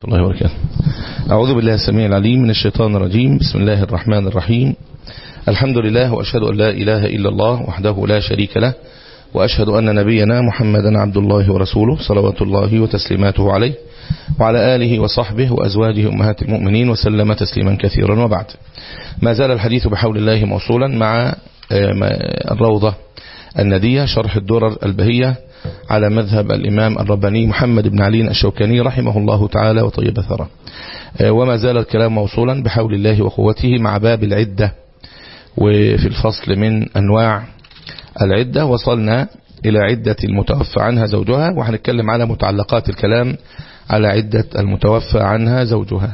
الله وبركاته أعوذ بالله السميع العليم من الشيطان الرجيم بسم الله الرحمن الرحيم الحمد لله وأشهد أن لا إله إلا الله وحده لا شريك له وأشهد أن نبينا محمدا عبد الله ورسوله صلوات الله وتسليماته عليه وعلى آله وصحبه وأزواجه أمهات المؤمنين وسلم تسليما كثيرا وبعد ما زال الحديث بحول الله موصولا مع الروضة الندية شرح الدرر البهية على مذهب الإمام الرباني محمد بن علي الشوكاني رحمه الله تعالى وطيب ثرى وما زال الكلام موصولا بحول الله وقوته مع باب العدة وفي الفصل من أنواع العدة وصلنا إلى عدة المتوفى عنها زوجها وهنتكلم على متعلقات الكلام على عدة المتوفى عنها زوجها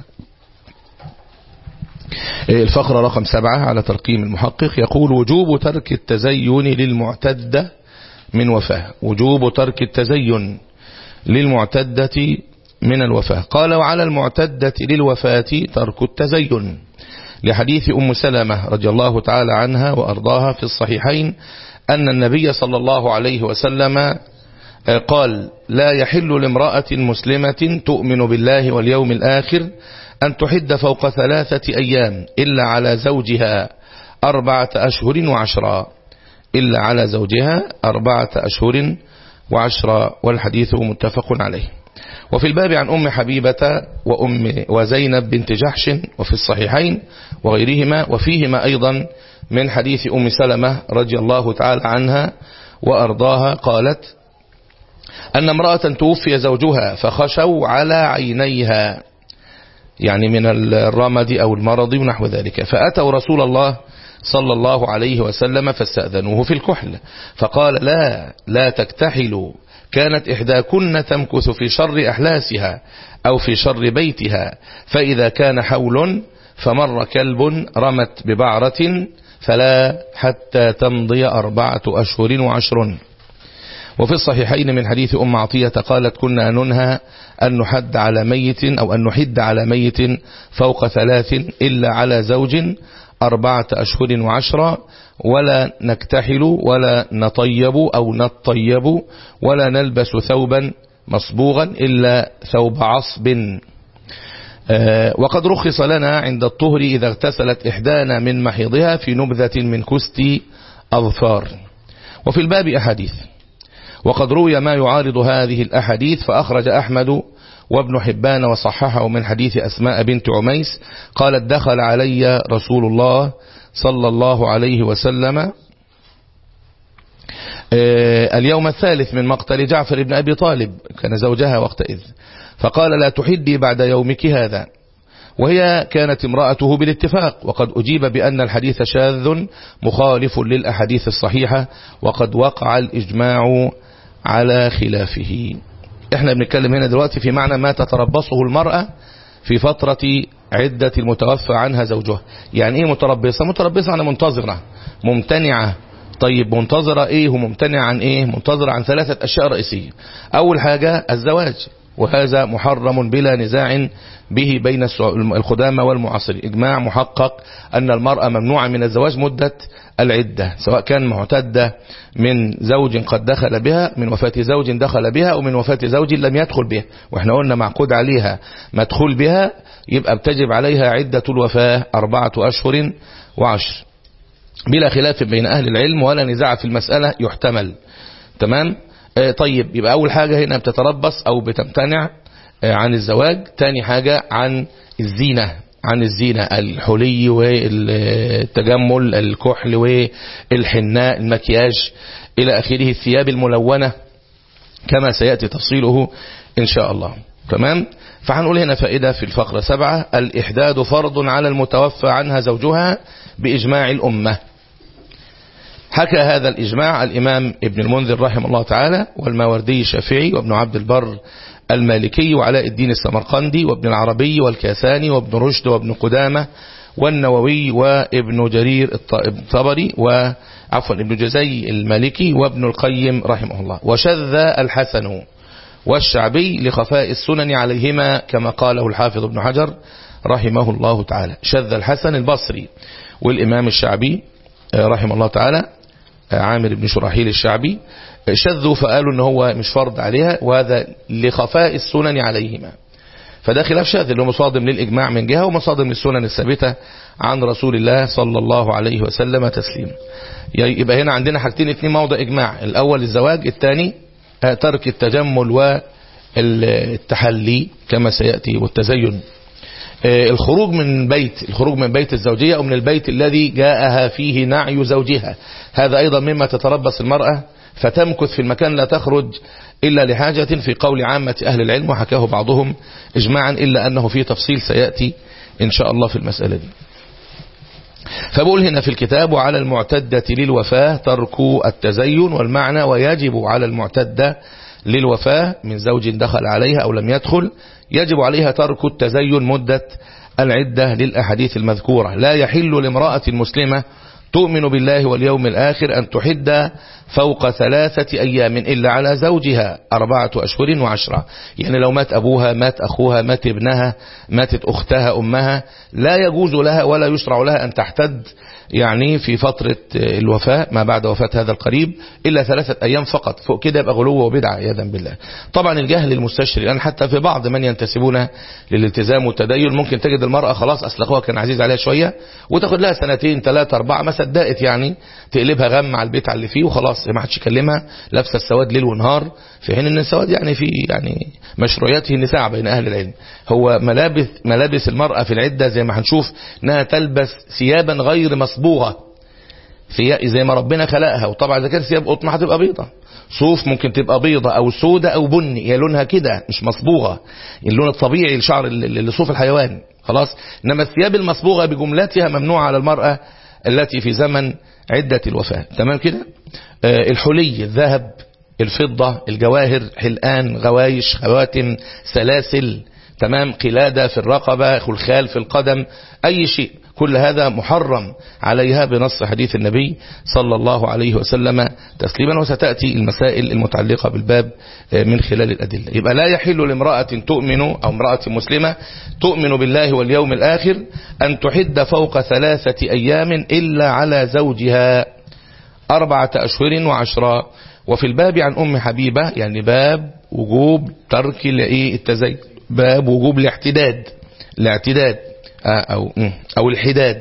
الفقرة رقم سبعة على ترقيم المحقق يقول وجوب ترك التزين للمعتدة من وفاة وجوب ترك التزين للمعتدة من الوفاة قال وعلى المعتدة للوفاة ترك التزين لحديث أم سلمة رضي الله تعالى عنها وأرضاها في الصحيحين أن النبي صلى الله عليه وسلم قال لا يحل لامرأة مسلمة تؤمن بالله واليوم الآخر أن تحد فوق ثلاثة أيام إلا على زوجها أربعة أشهر وعشرا إلا على زوجها أربعة أشهر وعشرا والحديث متفق عليه وفي الباب عن أم حبيبة وأم وزينب بنت جحش وفي الصحيحين وغيرهما وفيهما أيضا من حديث أم سلمة رضي الله تعالى عنها وأرضاها قالت أن امرأة توفي زوجها فخشوا على عينيها يعني من الرمد أو المرض ونحو ذلك فأتوا رسول الله صلى الله عليه وسلم فاستأذنوه في الكحل فقال لا لا تكتحلوا كانت إحداكن تمكث في شر أحلاسها أو في شر بيتها فإذا كان حول فمر كلب رمت ببعرة فلا حتى تمضي أربعة أشهر وعشر وفي الصحيحين من حديث أم عطية قالت كنا ننهى أن نحد على ميت أو أن نحد على ميت فوق ثلاث إلا على زوج أربعة أشهر وعشرة ولا نكتحل ولا نطيب أو نطيب ولا نلبس ثوبا مصبوغا إلا ثوب عصب وقد رخص لنا عند الطهر إذا اغتسلت إحدانا من محيضها في نبذة من كست أظفار وفي الباب أحاديث وقد روي ما يعارض هذه الأحاديث فأخرج أحمد وابن حبان وصححه من حديث أسماء بنت عميس قالت دخل علي رسول الله صلى الله عليه وسلم اليوم الثالث من مقتل جعفر بن أبي طالب كان زوجها وقتئذ فقال لا تحدي بعد يومك هذا وهي كانت امرأته بالاتفاق وقد أجيب بأن الحديث شاذ مخالف للأحاديث الصحيحة وقد وقع الإجماع على خلافه احنا بنتكلم هنا دلوقتي في معنى ما تتربصه المرأة في فترة عدة المتوفى عنها زوجها يعني ايه متربصة متربصة يعني منتظرة ممتنعة طيب منتظرة ايه وممتنعة عن ايه منتظرة عن ثلاثة اشياء رئيسية اول حاجة الزواج وهذا محرم بلا نزاع به بين الخدامى والمعاصرين إجماع محقق أن المرأة ممنوعة من الزواج مدة العدة سواء كان معتدة من زوج قد دخل بها من وفاة زوج دخل بها أو من وفاة زوج لم يدخل بها وإحنا قلنا معقود عليها مدخول بها يبقى بتجب عليها عدة الوفاة أربعة أشهر وعشر بلا خلاف بين أهل العلم ولا نزاع في المسألة يحتمل تمام طيب يبقى أول حاجة هنا بتتربص أو بتمتنع عن الزواج تاني حاجة عن الزينة عن الزينة الحلي والتجمل الكحل والحناء المكياج إلى آخره الثياب الملونة كما سيأتي تفصيله إن شاء الله تمام فهنقول هنا فائدة في الفقرة سبعة الإحداد فرض على المتوفى عنها زوجها بإجماع الأمة حكى هذا الإجماع الإمام ابن المنذر رحمه الله تعالى والماوردي الشافعي وابن عبد البر المالكي وعلاء الدين السمرقندي وابن العربي والكاساني وابن رشد وابن قدامة والنووي وابن جرير الطبري وعفوا ابن جزي المالكي وابن القيم رحمه الله وشذ الحسن والشعبي لخفاء السنن عليهما كما قاله الحافظ ابن حجر رحمه الله تعالى شذ الحسن البصري والإمام الشعبي رحمه الله تعالى عامر بن شراحيل الشعبي شذوا فقالوا ان هو مش فرض عليها وهذا لخفاء السنن عليهما فده خلاف شاذ اللي هو مصادم للإجماع من جهة ومصادم للسنن الثابتة عن رسول الله صلى الله عليه وسلم تسليم يبقى هنا عندنا حاجتين اتنين موضع إجماع الأول الزواج الثاني ترك التجمل والتحلي كما سيأتي والتزين الخروج من بيت الخروج من بيت الزوجية أو من البيت الذي جاءها فيه نعي زوجها هذا أيضا مما تتربص المرأة فتمكث في المكان لا تخرج إلا لحاجة في قول عامة أهل العلم وحكاه بعضهم إجماعا إلا أنه في تفصيل سيأتي إن شاء الله في المسألة دي فبقول هنا في الكتاب وعلى المعتدة للوفاة ترك التزين والمعنى ويجب على المعتدة للوفاة من زوج دخل عليها أو لم يدخل يجب عليها ترك التزين مدة العدة للأحاديث المذكورة لا يحل لامرأة مسلمة تؤمن بالله واليوم الآخر أن تحد فوق ثلاثة أيام إلا على زوجها أربعة أشهر وعشرة يعني لو مات أبوها مات أخوها مات ابنها ماتت أختها أمها لا يجوز لها ولا يشرع لها أن تحتد يعني في فترة الوفاة ما بعد وفاة هذا القريب إلا ثلاثة أيام فقط فوق كده يبقى غلو وبدعة عياذا بالله طبعا الجهل المستشري الآن حتى في بعض من ينتسبون للالتزام والتدين ممكن تجد المرأة خلاص أصل أخوها كان عزيز عليها شوية وتاخد لها سنتين ثلاثة أربعة ما صدقت يعني تقلبها غم على البيت على اللي فيه وخلاص ما حدش يكلمها لابسه السواد ليل ونهار في حين ان السواد يعني في يعني مشروعياته النساء بين اهل العلم هو ملابس ملابس المرأة في العدة زي ما هنشوف انها تلبس ثيابا غير مصبوغة زي ما ربنا خلقها وطبعا اذا كانت ثياب قطن هتبقى بيضة صوف ممكن تبقى بيضة او سودة او بني هي لونها كده مش مصبوغة اللون الطبيعي لشعر لصوف الحيوان خلاص انما الثياب المصبوغة بجملتها ممنوعة على المرأة التي في زمن عدة الوفاة تمام كده آه الحلي الذهب الفضة الجواهر حلقان غوايش خواتم سلاسل تمام قلادة في الرقبة خلخال في القدم أي شيء كل هذا محرم عليها بنص حديث النبي صلى الله عليه وسلم تسليما وستأتي المسائل المتعلقة بالباب من خلال الأدلة يبقى لا يحل لامرأة تؤمن أو امرأة مسلمة تؤمن بالله واليوم الآخر أن تحد فوق ثلاثة أيام إلا على زوجها أربعة أشهر وعشرة وفي الباب عن أم حبيبة يعني باب وجوب ترك التزين باب وجوب الاحتداد الاعتداد أو, أو الحداد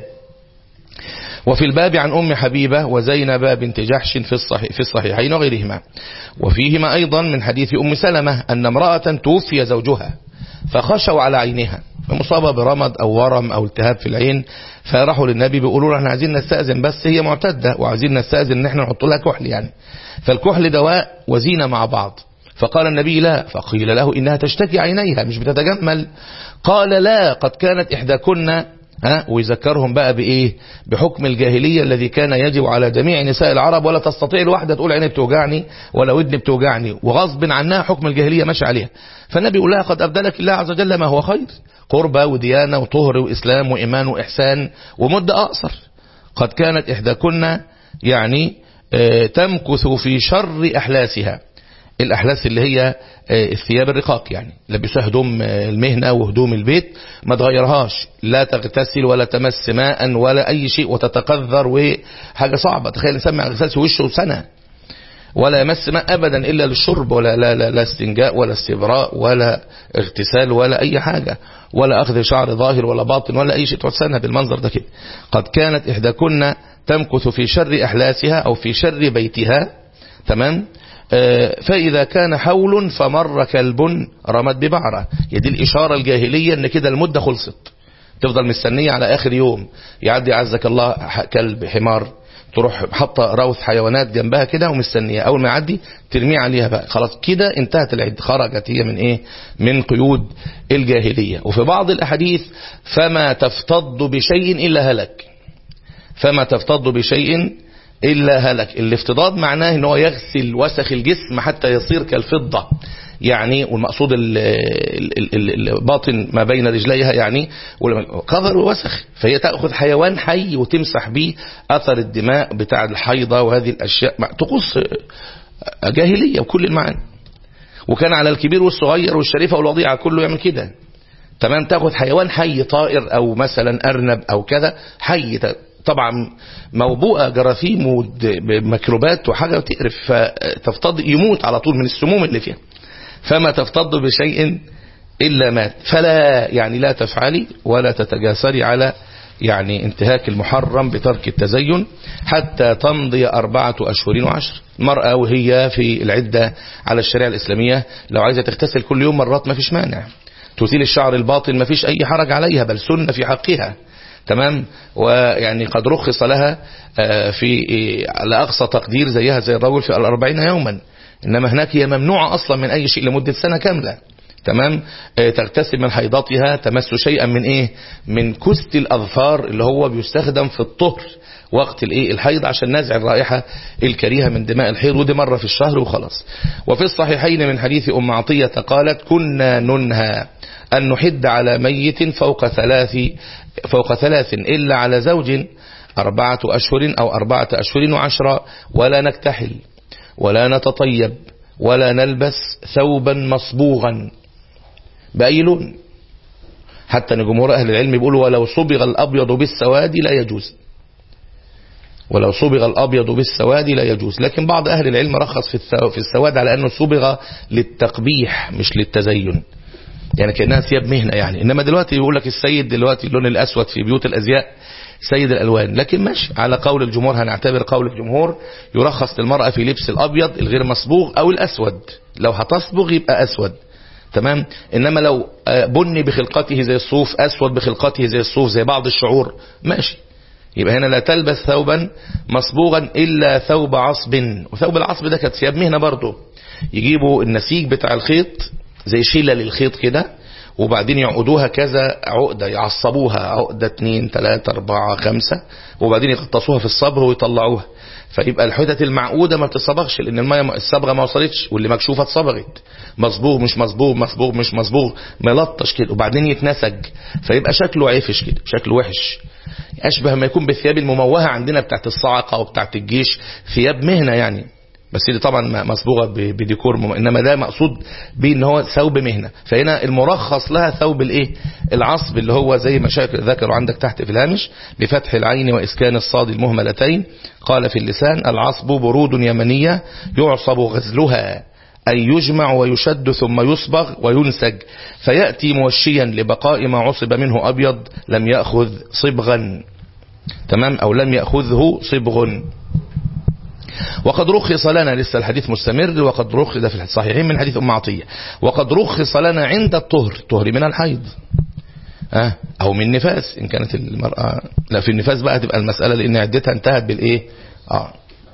وفي الباب عن أم حبيبة وزينب بنت جحش في الصحيح في الصحيحين وغيرهما وفيهما أيضا من حديث أم سلمة أن امرأة توفي زوجها فخشوا على عينها مصابة برمد أو ورم أو التهاب في العين فراحوا للنبي بيقولوا له احنا عايزين نستأذن بس هي معتدة وعايزين نستأذن ان احنا نحط لها كحل يعني فالكحل دواء وزينة مع بعض فقال النبي لا فقيل له إنها تشتكي عينيها مش بتتجمل قال لا قد كانت إحداكن ها ويذكرهم بقى بإيه بحكم الجاهلية الذي كان يجب على جميع نساء العرب ولا تستطيع الواحدة تقول عيني بتوجعني ولا ودني بتوجعني وغصب عنها حكم الجاهلية ماشي عليها فالنبي يقول لها قد أبدلك الله عز وجل ما هو خير قربة وديانة وطهر وإسلام وإيمان وإحسان ومدة أقصر قد كانت إحداكن يعني تمكث في شر أحلاسها الأحلاس اللي هي الثياب الرقاق يعني لبسها هدوم المهنة وهدوم البيت ما تغيرهاش لا تغتسل ولا تمس ماء ولا أي شيء وتتقذر وحاجة صعبة تخيل الإنسان ما يغسلش وشه سنة ولا يمس ماء أبدا إلا للشرب ولا لا, لا, لا استنجاء ولا استبراء ولا اغتسال ولا أي حاجة ولا أخذ شعر ظاهر ولا باطن ولا أي شيء تقعد سنة بالمنظر ده كده قد كانت إحداكن تمكث في شر أحلاسها أو في شر بيتها تمام فإذا كان حول فمر كلب رمت ببعرة دي الإشارة الجاهلية ان كده المدة خلصت تفضل مستنية على آخر يوم يعدي عزك الله كلب حمار تروح حاطه روث حيوانات جنبها كده ومستنيه اول ما يعدي ترميه عليها بقى خلاص كده انتهت العد خرجت هي من ايه من قيود الجاهليه وفي بعض الاحاديث فما تفتض بشيء الا هلك فما تفتض بشيء إلا هلك الافتضاد معناه ان هو يغسل وسخ الجسم حتى يصير كالفضة يعني والمقصود الباطن ما بين رجليها يعني قذر ووسخ فهي تأخذ حيوان حي وتمسح به أثر الدماء بتاع الحيضة وهذه الأشياء تقص جاهلية وكل المعاني وكان على الكبير والصغير والشريفة والوضيعة كله يعمل كده تمام تاخذ حيوان حي طائر او مثلا ارنب او كذا حي طبعا موبوءة جراثيم وميكروبات وحاجة تقرف فتفتض يموت على طول من السموم اللي فيها فما تفتض بشيء إلا مات فلا يعني لا تفعلي ولا تتجاسري على يعني انتهاك المحرم بترك التزين حتى تمضي أربعة أشهر وعشر المرأة وهي في العدة على الشريعة الإسلامية لو عايزة تغتسل كل يوم مرات ما فيش مانع تثيل الشعر الباطن ما فيش أي حرج عليها بل سنة في حقها تمام ويعني قد رخص لها في على أقصى تقدير زيها زي الرجل في الأربعين يوما إنما هناك هي ممنوعة أصلا من أي شيء لمدة سنة كاملة تمام تغتسل من حيضاتها تمس شيئا من ايه من كست الاظفار اللي هو بيستخدم في الطهر وقت الايه الحيض عشان نزع الرائحة الكريهة من دماء الحيض ودي مرة في الشهر وخلاص وفي الصحيحين من حديث ام عطية قالت كنا ننهى ان نحد على ميت فوق ثلاث فوق ثلاث الا على زوج اربعة اشهر او اربعة اشهر وعشرة ولا نكتحل ولا نتطيب ولا نلبس ثوبا مصبوغا بأي لون حتى ان جمهور أهل العلم بيقولوا ولو صبغ الأبيض بالسواد لا يجوز ولو صبغ الأبيض بالسواد لا يجوز لكن بعض أهل العلم رخص في السواد على أنه صبغ للتقبيح مش للتزين يعني كأنها ثياب مهنة يعني إنما دلوقتي يقول لك السيد دلوقتي اللون الأسود في بيوت الأزياء سيد الألوان لكن ماشي على قول الجمهور هنعتبر قول الجمهور يرخص للمرأة في لبس الأبيض الغير مصبوغ أو الأسود لو هتصبغ يبقى أسود تمام إنما لو بني بخلقته زي الصوف أسود بخلقته زي الصوف زي بعض الشعور ماشي يبقى هنا لا تلبس ثوبا مصبوغا إلا ثوب عصب وثوب العصب ده كانت ثياب مهنة برضه يجيبوا النسيج بتاع الخيط زي شيلة للخيط كده وبعدين يعقدوها كذا عقدة يعصبوها عقدة اتنين تلاتة اربعة خمسة وبعدين يقطصوها في الصبر ويطلعوها فيبقى الحتت المعقودة ما بتصبغش لان المية الصبغة ما وصلتش واللي مكشوفة اتصبغت مصبوغ مش مصبوغ مصبوغ مش مصبوغ ملطش كده وبعدين يتنسج فيبقى شكله عفش كده شكله وحش اشبه ما يكون بالثياب المموهة عندنا بتاعت الصاعقة وبتاعت الجيش ثياب مهنة يعني بس دي طبعا مصبوغة بديكور مم... انما ده مقصود بيه ان هو ثوب مهنة فهنا المرخص لها ثوب الايه العصب اللي هو زي ما ذكروا عندك تحت في الهامش بفتح العين واسكان الصاد المهملتين قال في اللسان العصب برود يمنية يعصب غزلها أي يجمع ويشد ثم يصبغ وينسج فيأتي موشيا لبقاء ما عصب منه أبيض لم يأخذ صبغا تمام أو لم يأخذه صبغ وقد رخص لنا لسه الحديث مستمر وقد رخص في الصحيحين من حديث أم عطية وقد رخص لنا عند الطهر طهر من الحيض أه أو من نفاس إن كانت المرأة لا في النفاس بقى تبقى المسألة لأن عدتها انتهت بالإيه آه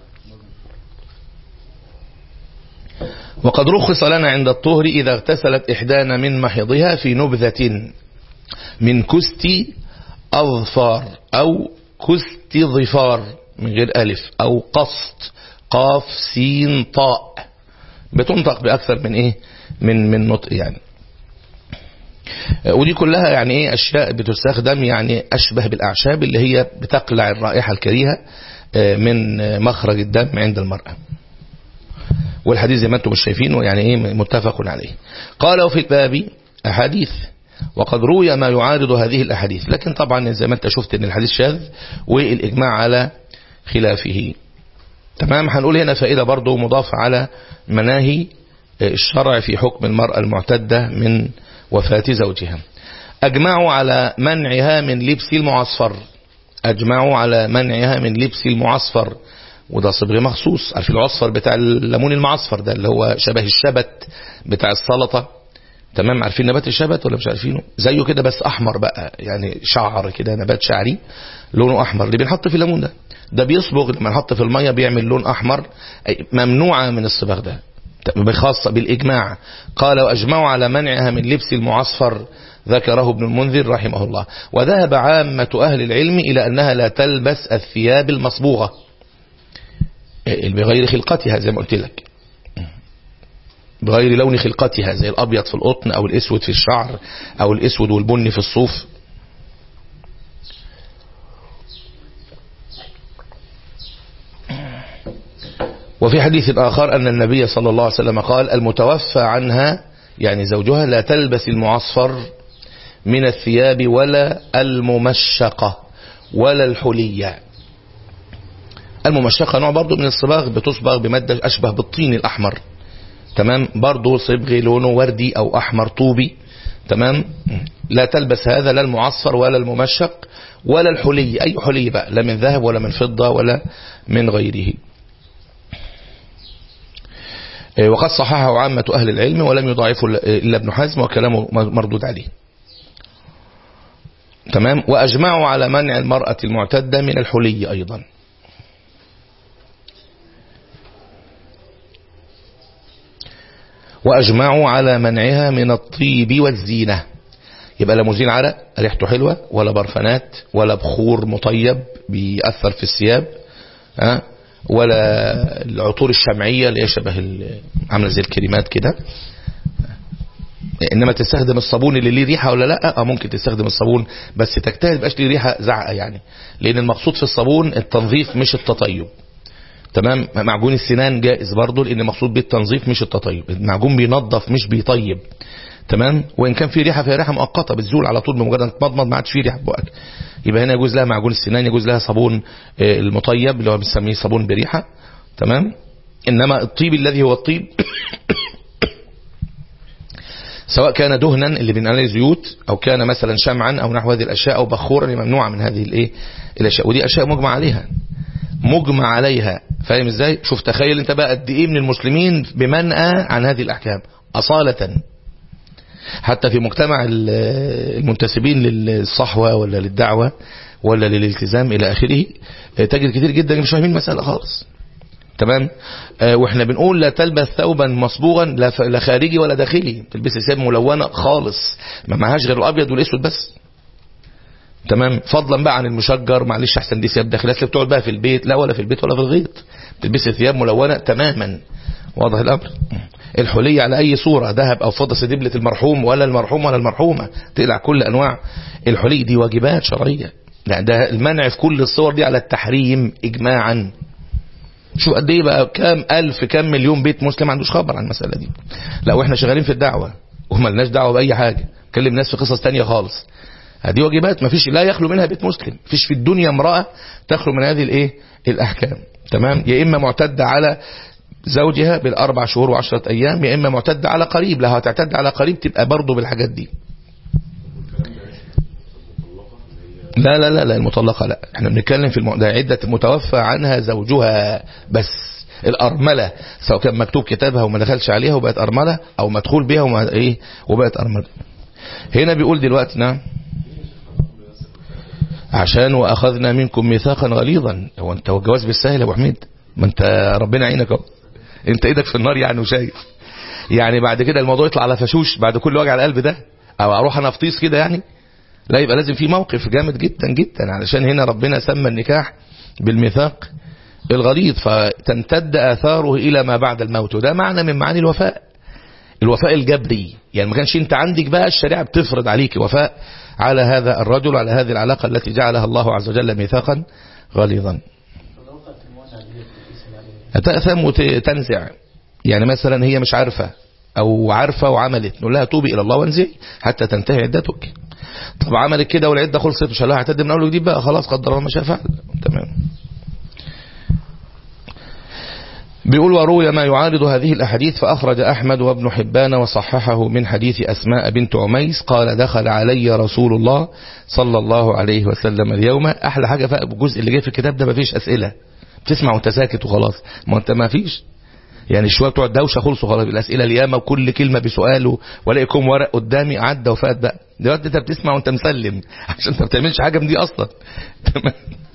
وقد رخص لنا عند الطهر إذا اغتسلت إحدانا من محيضها في نبذة من كست أظفار أو كست ظفار من غير ألف أو قسط قاف سين طاء بتنطق بأكثر من إيه من من نطق يعني ودي كلها يعني ايه اشياء بتستخدم يعني اشبه بالاعشاب اللي هي بتقلع الرائحة الكريهة من مخرج الدم عند المرأة والحديث زي ما انتم مش شايفينه يعني ايه متفق عليه قال وفي الباب احاديث وقد روي ما يعارض هذه الاحاديث لكن طبعا زي ما انت شفت ان الحديث شاذ والاجماع على خلافه تمام هنقول هنا فائدة برضو مضافة على مناهي الشرع في حكم المرأة المعتدة من وفاة زوجها أجمعوا على منعها من لبس المعصفر أجمعوا على منعها من لبس المعصفر وده صبغ مخصوص عارفين العصفر بتاع الليمون المعصفر ده اللي هو شبه الشبت بتاع السلطة تمام عارفين نبات الشبت ولا مش عارفينه زيه كده بس احمر بقى يعني شعر كده نبات شعري لونه احمر اللي بنحط في الليمون ده ده بيصبغ لما نحط في المية بيعمل لون احمر ممنوعة من الصبغ ده بخاصة بالإجماع قال وأجمعوا على منعها من لبس المعصفر ذكره ابن المنذر رحمه الله وذهب عامة أهل العلم إلى أنها لا تلبس الثياب المصبوغة بغير خلقتها زي ما قلت لك بغير لون خلقتها زي الأبيض في القطن أو الأسود في الشعر أو الأسود والبني في الصوف وفي حديث آخر أن النبي صلى الله عليه وسلم قال المتوفى عنها يعني زوجها لا تلبس المعصفر من الثياب ولا الممشقة ولا الحلية الممشقة نوع برضو من الصباغ بتصبغ بمادة أشبه بالطين الأحمر تمام برضه صبغ لونه وردي او احمر طوبي تمام لا تلبس هذا لا المعصر ولا الممشق ولا الحلي اي حلي بقى لا من ذهب ولا من فضة ولا من غيره وقد صححه عامة أهل العلم ولم يضاعفه إلا ابن حزم وكلامه مردود عليه تمام وأجمعوا على منع المرأة المعتدة من الحلي أيضا وأجمعوا على منعها من الطيب والزينة يبقى لا مزين عرق ريحته حلوة ولا برفانات ولا بخور مطيب بيأثر في الثياب ها ولا العطور الشمعية اللي هي شبه عاملة زي الكريمات كده انما تستخدم الصابون اللي ليه ريحه ولا لا اه ممكن تستخدم الصابون بس تجتهد يبقاش ليه ريحه زعقه يعني لان المقصود في الصابون التنظيف مش التطيب تمام معجون السنان جائز برضه لان المقصود بالتنظيف مش التطيب المعجون بينظف مش بيطيب تمام وان كان في ريحه فيها ريحه مؤقته بتزول على طول بمجرد ما تمضمض ما عادش في ريحه في بقك يبقى هنا يجوز لها معجون السنان يجوز لها صابون المطيب اللي هو بنسميه صابون بريحه تمام انما الطيب الذي هو الطيب سواء كان دهنا اللي بنقول عليه زيوت او كان مثلا شمعا او نحو هذه الاشياء او بخورا ممنوعه من هذه الايه الاشياء ودي اشياء مجمع عليها مجمع عليها فاهم ازاي شوف تخيل انت بقى قد ايه من المسلمين بمنأى عن هذه الاحكام اصاله حتى في مجتمع المنتسبين للصحوة ولا للدعوة ولا للالتزام إلى آخره تجد كتير جدا مش فاهمين المسألة خالص تمام آه واحنا بنقول لا تلبس ثوبا مصبوغا لا خارجي ولا داخلي تلبس ثياب ملونة خالص ما معهاش غير الابيض والاسود بس تمام فضلا بقى عن المشجر معلش احسن دي ثياب داخليه اللي بتقعد بقى في البيت لا ولا في البيت ولا في الغيط تلبس ثياب ملونة تماما واضح الامر الحلية على أي صورة ذهب أو فضة سدبلة المرحوم ولا المرحوم ولا المرحومة تقلع كل أنواع الحلي دي واجبات شرعية لا ده المنع في كل الصور دي على التحريم إجماعا شوف قد ايه بقى كام ألف كام مليون بيت مسلم ما عندوش خبر عن المسألة دي لا واحنا شغالين في الدعوة وما لناش دعوة بأي حاجة كلم ناس في قصص تانية خالص هذه واجبات ما فيش لا يخلو منها بيت مسلم فيش في الدنيا امرأة تخلو من هذه الايه الأحكام تمام يا إما معتدة على زوجها بالأربع شهور وعشرة أيام يا إما معتدة على قريب لها تعتد على قريب تبقى برضه بالحاجات دي لا لا لا لا المطلقة لا احنا بنتكلم في الم... ده عدة متوفى عنها زوجها بس الأرملة سواء كان مكتوب كتابها وما دخلش عليها وبقت أرملة أو مدخول بها وما ايه وبقت أرملة هنا بيقول دلوقتي نعم عشان وأخذنا منكم ميثاقا غليظا هو انت والجواز بالسهل يا ابو حميد ما انت ربنا يعينك اهو انت ايدك في النار يعني وشايف يعني بعد كده الموضوع يطلع على فشوش بعد كل وجع القلب ده او اروح انا افطيس كده يعني لا يبقى لازم في موقف جامد جدا جدا علشان هنا ربنا سمى النكاح بالميثاق الغليظ فتمتد اثاره الى ما بعد الموت وده معنى من معاني الوفاء الوفاء الجبري يعني ما كانش انت عندك بقى الشريعه بتفرض عليك وفاء على هذا الرجل على هذه العلاقه التي جعلها الله عز وجل ميثاقا غليظا تأثم وتنزع يعني مثلا هي مش عارفة او عارفة وعملت نقول لها توبي الى الله وانزعي حتى تنتهي عدتك طب عملت كده والعدة خلصت مش لها هتقدم من اول وجديد بقى خلاص قدر الله ما شاء فعل تمام بيقول وروي ما يعارض هذه الأحاديث فأخرج أحمد وابن حبان وصححه من حديث أسماء بنت عميس قال دخل علي رسول الله صلى الله عليه وسلم اليوم أحلى حاجة بقى الجزء اللي جاي في الكتاب ده مفيش أسئلة بتسمع وانت ساكت وخلاص ما انت ما فيش يعني شويه بتوع الدوشه خلصوا خلاص الاسئله الياما وكل كلمه بسؤال والاقيكم ورق قدامي عدى وفات بقى دلوقتي انت بتسمع وانت مسلم عشان انت ما بتعملش حاجه من دي اصلا تمام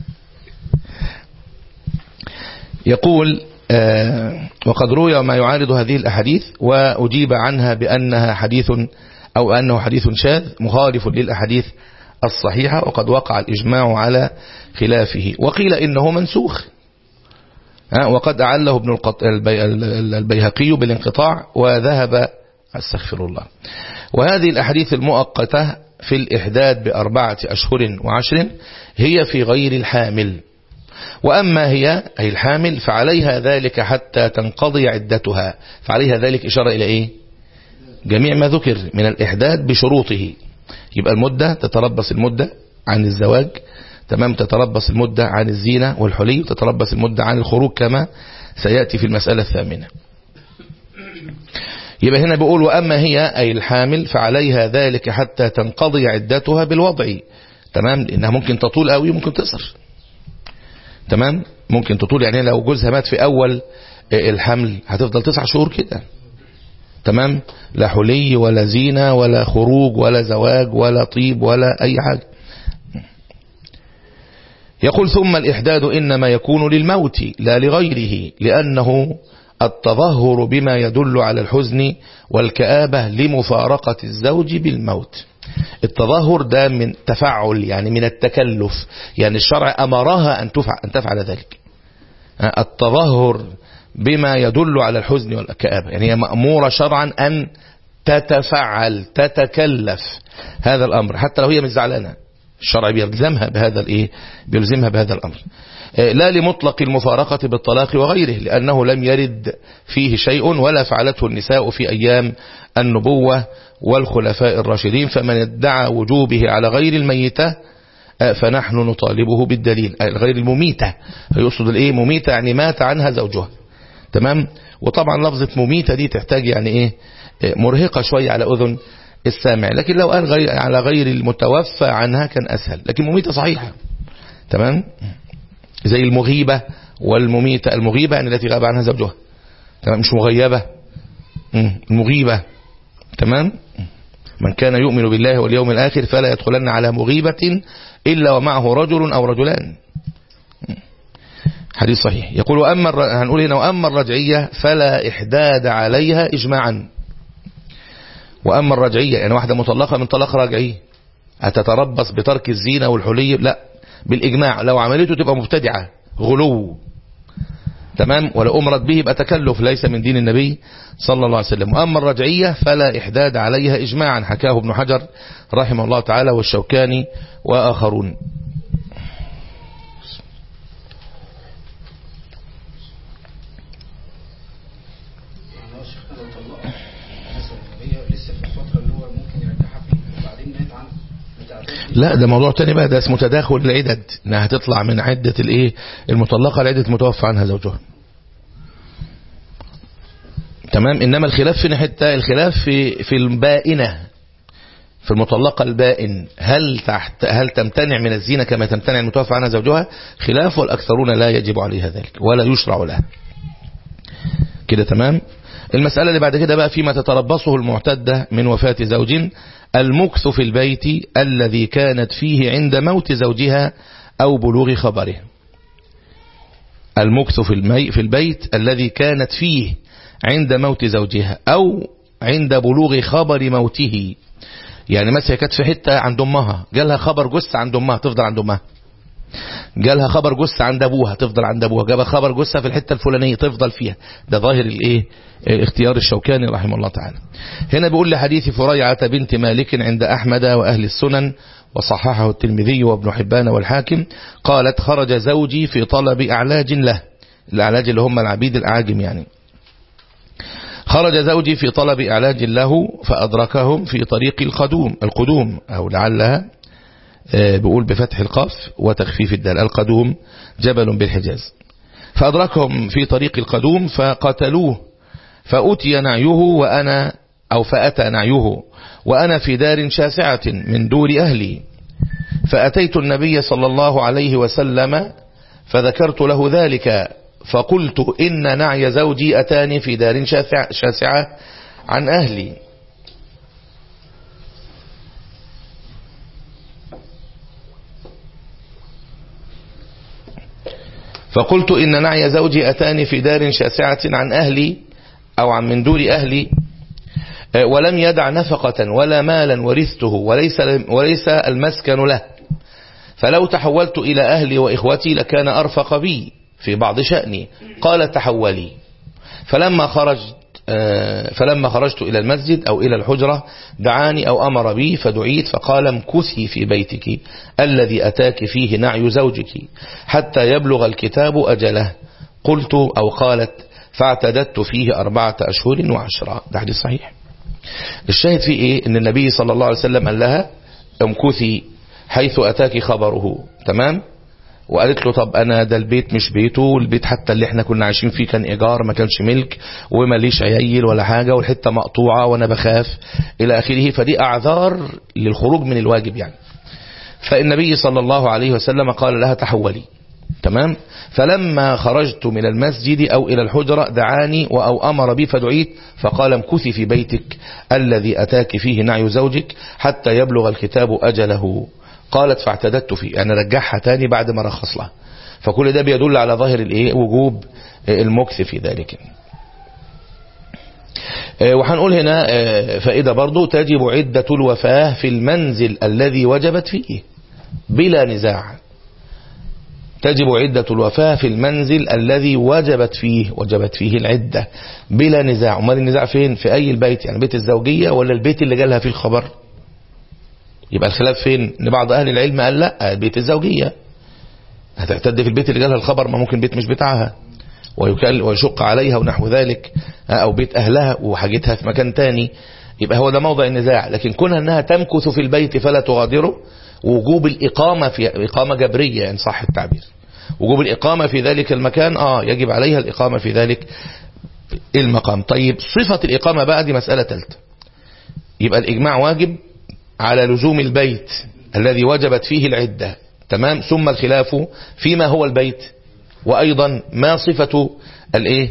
يقول آه وقد روي ما يعارض هذه الاحاديث واجيب عنها بانها حديث او انه حديث شاذ مخالف للاحاديث الصحيحة وقد وقع الإجماع على خلافه وقيل إنه منسوخ وقد أعله ابن البيهقي بالانقطاع وذهب استغفر الله وهذه الأحاديث المؤقتة في الإحداد بأربعة أشهر وعشر هي في غير الحامل وأما هي أي الحامل فعليها ذلك حتى تنقضي عدتها فعليها ذلك إشارة إلى إيه جميع ما ذكر من الإحداد بشروطه يبقى المدة تتربص المدة عن الزواج تمام تتربص المدة عن الزينة والحلي وتتربص المدة عن الخروج كما سيأتي في المسألة الثامنة يبقى هنا بيقول وأما هي أي الحامل فعليها ذلك حتى تنقضي عدتها بالوضع تمام لأنها ممكن تطول قوي ممكن تقصر تمام ممكن تطول يعني لو جوزها مات في أول الحمل هتفضل تسع شهور كده تمام لا حلي ولا زينة ولا خروج ولا زواج ولا طيب ولا أي حاجة يقول ثم الإحداد إنما يكون للموت لا لغيره لأنه التظهر بما يدل على الحزن والكآبة لمفارقة الزوج بالموت التظاهر ده من تفعل يعني من التكلف يعني الشرع أمرها أن تفعل, أن تفعل ذلك التظاهر بما يدل على الحزن والكآبة يعني هي مأمورة شرعا أن تتفعل تتكلف هذا الأمر حتى لو هي مش زعلانة الشرع بيلزمها بهذا الايه بيلزمها بهذا الامر لا لمطلق المفارقة بالطلاق وغيره لأنه لم يرد فيه شيء ولا فعلته النساء في أيام النبوة والخلفاء الراشدين فمن ادعى وجوبه على غير الميتة فنحن نطالبه بالدليل غير المميتة يقصد الايه مميتة يعني مات عنها زوجها تمام وطبعا لفظة مميتة دي تحتاج يعني ايه مرهقة شوية على أذن السامع لكن لو قال غير على غير المتوفى عنها كان أسهل لكن مميتة صحيحة تمام زي المغيبة والمميتة المغيبة يعني التي غاب عنها زوجها تمام مش مغيبة المغيبة تمام من كان يؤمن بالله واليوم الآخر فلا يدخلن على مغيبة إلا ومعه رجل أو رجلان حديث صحيح يقول وأما هنقول هنا وأما الرجعية فلا إحداد عليها إجماعا وأما الرجعية يعني واحدة مطلقة من طلاق رجعي هتتربص بترك الزينة والحلي لا بالإجماع لو عملته تبقى مبتدعة غلو تمام ولو أمرت به يبقى تكلف ليس من دين النبي صلى الله عليه وسلم وأما الرجعية فلا إحداد عليها إجماعا حكاه ابن حجر رحمه الله تعالى والشوكاني وآخرون لا ده موضوع تاني بقى ده اسمه تداخل العدد انها هتطلع من عدة الايه المطلقة لعدة متوفى عنها زوجها تمام انما الخلاف في حتة الخلاف في في البائنة في المطلقة البائن هل تحت هل تمتنع من الزينة كما تمتنع المتوفى عنها زوجها خلاف والأكثرون لا يجب عليها ذلك ولا يشرع لها كده تمام المسألة اللي بعد كده بقى فيما تتربصه المعتدة من وفاة زوج المكث في البيت الذي كانت فيه عند موت زوجها أو بلوغ خبره المكث في, المي في البيت الذي كانت فيه عند موت زوجها أو عند بلوغ خبر موته يعني مثلا كانت في حتة عند أمها جالها خبر جثة عند أمها تفضل عند أمها جالها خبر جثة عند أبوها تفضل عند أبوها جابها خبر جثة في الحتة الفلانية تفضل فيها ده ظاهر الإيه اختيار الشوكاني رحمه الله تعالى هنا بيقول لحديث فريعة بنت مالك عند أحمد وأهل السنن وصححه الترمذي وابن حبان والحاكم قالت خرج زوجي في طلب أعلاج له الأعلاج اللي هم العبيد الأعاجم يعني خرج زوجي في طلب إعلاج له فأدركهم في طريق القدوم القدوم أو لعلها بيقول بفتح القاف وتخفيف الدال القدوم جبل بالحجاز فأدركهم في طريق القدوم فقتلوه فأتي نعيه وأنا أو فأتى نعيه وأنا في دار شاسعة من دور أهلي فأتيت النبي صلى الله عليه وسلم فذكرت له ذلك فقلت إن نعي زوجي أتاني في دار شاسعة عن أهلي فقلت إن نعي زوجي أتاني في دار شاسعة عن أهلي أو عن من دور أهلي ولم يدع نفقة ولا مالا ورثته وليس, وليس المسكن له فلو تحولت إلى أهلي وإخوتي لكان أرفق بي في بعض شأني قال تحولي فلما خرجت فلما خرجت إلى المسجد أو إلى الحجرة دعاني أو أمر بي فدعيت فقال امكثي في بيتك الذي أتاك فيه نعي زوجك حتى يبلغ الكتاب أجله قلت أو قالت فاعتددت فيه أربعة أشهر وعشرة ده حديث صحيح الشاهد فيه إيه إن النبي صلى الله عليه وسلم قال لها امكثي حيث أتاك خبره تمام وقالت له طب انا ده البيت مش بيته والبيت حتى اللي احنا كنا عايشين فيه كان ايجار ما كانش ملك وماليش عيل ولا حاجة والحتة مقطوعة وانا بخاف الى اخره فدي اعذار للخروج من الواجب يعني فالنبي صلى الله عليه وسلم قال لها تحولي تمام فلما خرجت من المسجد أو إلى الحجرة دعاني أو أمر بي فدعيت فقال امكثي في بيتك الذي أتاك فيه نعي زوجك حتى يبلغ الكتاب أجله قالت فاعتددت فيه يعني رجعها تاني بعد ما رخص لها فكل ده بيدل على ظاهر الايه وجوب المكث في ذلك وهنقول هنا فائدة برضو تجب عدة الوفاة في المنزل الذي وجبت فيه بلا نزاع تجب عدة الوفاة في المنزل الذي وجبت فيه وجبت فيه العدة بلا نزاع امال النزاع فين في أي البيت يعني بيت الزوجية ولا البيت اللي جالها فيه الخبر يبقى الخلاف فين ان بعض أهل العلم قال لا البيت الزوجية هتعتد في البيت اللي جالها الخبر ما ممكن بيت مش بتاعها ويشق عليها ونحو ذلك أو بيت أهلها وحاجتها في مكان تاني يبقى هو ده موضع النزاع لكن كونها أنها تمكث في البيت فلا تغادره وجوب الإقامة في إقامة جبرية إن صح التعبير وجوب الإقامة في ذلك المكان آه يجب عليها الإقامة في ذلك المقام طيب صفة الإقامة بقى دي مسألة ثالثه يبقى الإجماع واجب على لزوم البيت الذي وجبت فيه العدة تمام ثم الخلاف فيما هو البيت وأيضا ما صفة الايه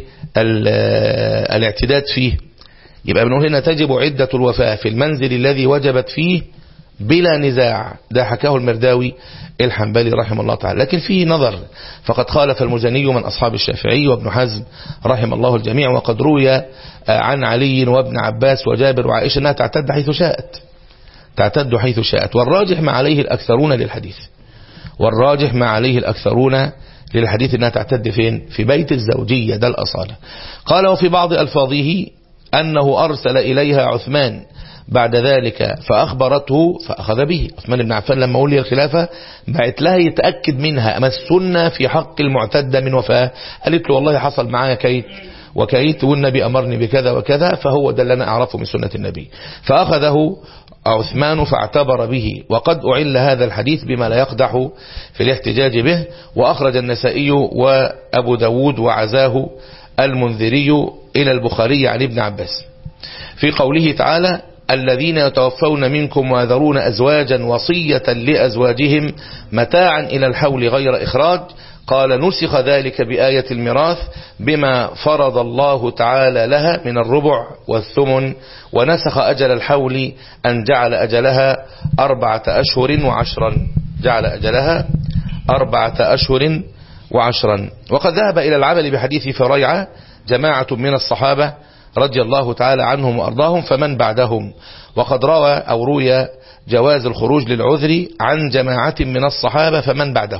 الاعتداد فيه يبقى بنقول هنا تجب عدة الوفاة في المنزل الذي وجبت فيه بلا نزاع ده حكاه المرداوي الحنبلي رحمه الله تعالى لكن فيه نظر فقد خالف المزني من أصحاب الشافعي وابن حزم رحم الله الجميع وقد روي عن علي وابن عباس وجابر وعائشة أنها تعتد حيث شاءت تعتد حيث شاءت والراجح ما عليه الأكثرون للحديث والراجح ما عليه الأكثرون للحديث أنها تعتد فين في بيت الزوجية ده الأصالة قال وفي بعض ألفاظه أنه أرسل إليها عثمان بعد ذلك فأخبرته فأخذ به عثمان بن عفان لما ولي الخلافة بعت لها يتأكد منها أما السنة في حق المعتدة من وفاة قالت له والله حصل معايا كيت وكيت والنبي أمرني بكذا وكذا فهو ده اللي أنا أعرفه من سنة النبي فأخذه عثمان فاعتبر به وقد أعل هذا الحديث بما لا يقدح في الاحتجاج به وأخرج النسائي وأبو داود وعزاه المنذري إلى البخاري عن ابن عباس في قوله تعالى الذين يتوفون منكم ويذرون أزواجا وصية لأزواجهم متاعا إلى الحول غير إخراج قال نسخ ذلك بآية الميراث بما فرض الله تعالى لها من الربع والثمن ونسخ أجل الحول أن جعل أجلها أربعة أشهر وعشرا جعل أجلها أربعة أشهر وعشرا وقد ذهب إلى العمل بحديث فريعة جماعة من الصحابة رضي الله تعالى عنهم وأرضاهم فمن بعدهم وقد روى أو روي جواز الخروج للعذر عن جماعة من الصحابة فمن بعدهم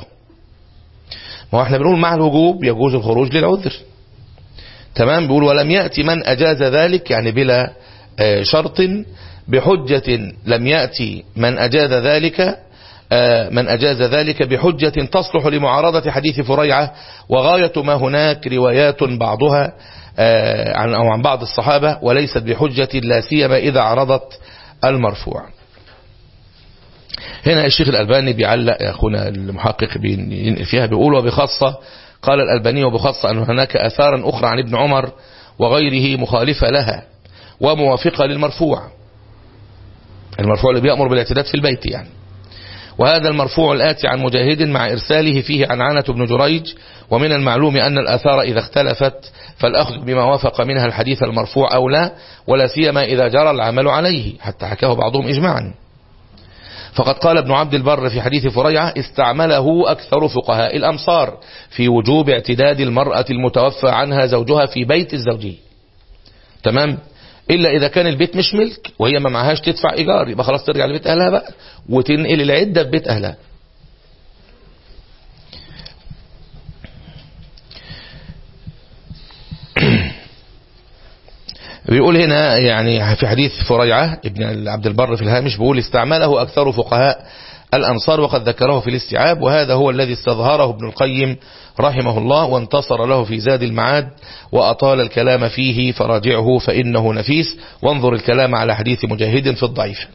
ما احنا بنقول مع الوجوب يجوز الخروج للعذر تمام بيقول ولم يأتي من أجاز ذلك يعني بلا شرط بحجة لم يأتي من أجاز ذلك من أجاز ذلك بحجة تصلح لمعارضة حديث فريعة وغاية ما هناك روايات بعضها عن أو عن بعض الصحابة وليست بحجة لا سيما إذا عرضت المرفوع هنا الشيخ الألباني بيعلق يا أخونا المحقق فيها بيقول وبخاصة قال الألباني وبخاصة أن هناك أثارا أخرى عن ابن عمر وغيره مخالفة لها وموافقة للمرفوع المرفوع اللي بيأمر بالاعتداد في البيت يعني وهذا المرفوع الآتي عن مجاهد مع إرساله فيه عن عنة بن جريج ومن المعلوم أن الآثار إذا اختلفت فالأخذ بما وافق منها الحديث المرفوع أو لا ولا سيما إذا جرى العمل عليه حتى حكاه بعضهم إجماعا فقد قال ابن عبد البر في حديث فريعة استعمله أكثر فقهاء الأمصار في وجوب اعتداد المرأة المتوفى عنها زوجها في بيت الزوجية تمام إلا إذا كان البيت مش ملك وهي ما معهاش تدفع إيجار يبقى خلاص ترجع لبيت أهلها بقى وتنقل العدة في بيت أهلها بيقول هنا يعني في حديث فريعة ابن عبد البر في الهامش بيقول استعمله أكثر فقهاء الأنصار وقد ذكره في الاستيعاب وهذا هو الذي استظهره ابن القيم رحمه الله وانتصر له في زاد المعاد وأطال الكلام فيه فراجعه فإنه نفيس وانظر الكلام على حديث مجاهد في الضعيف